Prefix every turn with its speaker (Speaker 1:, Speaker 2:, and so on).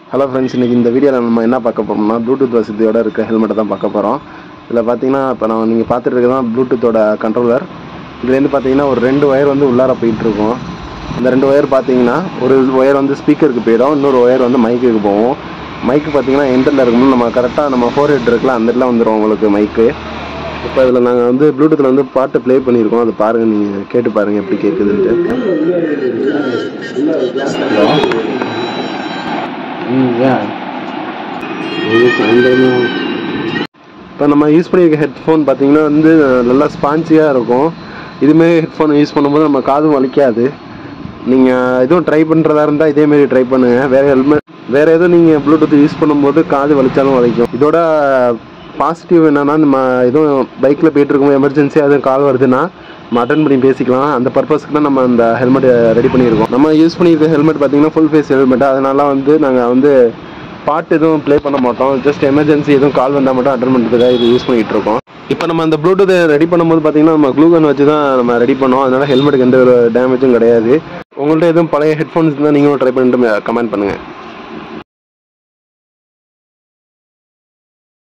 Speaker 1: hello friends இன்றைக்கி இந்த வீடியோவில் நம்ம என்ன பார்க்க போகிறோம்னா ப்ளூடூத் வசதியோட இருக்க ஹெல்மெட்டை தான் பார்க்க போகிறோம் இதில் பார்த்தீங்கன்னா இப்போ நான் நீங்கள் பார்த்துட்டு இருக்கிறது ப்ளூடூத்தோட கண்ட்ரோலர் இதுலேருந்து பார்த்தீங்கன்னா ஒரு ரெண்டு ஒயர் வந்து உள்ளார போயிட்டு இருக்கும் இந்த ரெண்டு ஒயர் பார்த்தீங்கன்னா ஒரு ஒயர் வந்து ஸ்பீக்கருக்கு போயிடும் இன்னொரு ஒயர் வந்து மைக்குக்கு போகும் மைக்கு பார்த்தீங்கன்னா எண்டில் இருக்கணும் நம்ம கரெக்டாக நம்ம ஃபோர் ஹெட் இருக்குல்ல அந்த இடத்துல வந்துடும் உங்களுக்கு மைக்கு இப்போ இதில் நாங்கள் வந்து ப்ளூடூத்தில் வந்து பாட்டு ப்ளே பண்ணியிருக்கோம் அதை பாருங்கள் நீங்கள் கேட்டு பாருங்கள் எப்படி கேட்குதுன்ட்டு இப்போ நம்ம யூஸ் பண்ணியிருக்க ஹெட்ஃபோன் பார்த்தீங்கன்னா வந்து நல்லா ஸ்பான்ச்சியாக இருக்கும் இதுமாரி ஹெட்ஃபோன் யூஸ் பண்ணும்போது நம்ம காதும் வலிக்காது நீங்கள் எதுவும் ட்ரை பண்ணுறதா இருந்தால் இதேமாரி ட்ரை பண்ணுங்கள் வேறு ஹெல்மெட் வேறு எதுவும் நீங்கள் ப்ளூடூத் யூஸ் பண்ணும்போது காது வலிச்சாலும் வலிக்கும் இதோட பாசிட்டிவ் என்னன்னா நம்ம எதுவும் பைக்கில் போயிட்டு இருக்கும்போது எமர்ஜென்சியாக எதுவும் கால் வருதுன்னா நம்ம அட்டன் பண்ணி பேசிக்கலாம் அந்த பர்பஸ்க்கு தான் நம்ம அந்த ஹெல்மெட் ரெடி பண்ணியிருக்கோம் நம்ம யூஸ் பண்ணியிருக்க ஹெல்மெட் பார்த்தீங்கன்னா ஃபுல் ஃபேஸ் ஹெல்மெட் அதனால வந்து நாங்கள் வந்து பாட்டு எதுவும் ப்ளே பண்ண மாட்டோம் ஜஸ்ட் எமர்ஜென்சி எதுவும் கால் வந்தால் மட்டும் அட்டன் பண்ணுறதுக்காக இது யூஸ் பண்ணிகிட்டு இருக்கோம் இப்போ நம்ம அந்த ப்ளூடூத் ரெடி பண்ணும்போது பார்த்தீங்கன்னா நம்ம க்ளூகன் வச்சு தான் நம்ம ரெடி பண்ணோம் அதனால ஹெல்மெட்டுக்கு எந்த ஒரு டேமேஜும் கிடையாது உங்கள்ட்ட எதுவும் பழைய ஹெட்ஃபோன்ஸ் இருந்தால் நீங்களும் ட்ரை பண்ணிட்டு கமெண்ட் பண்ணுங்கள்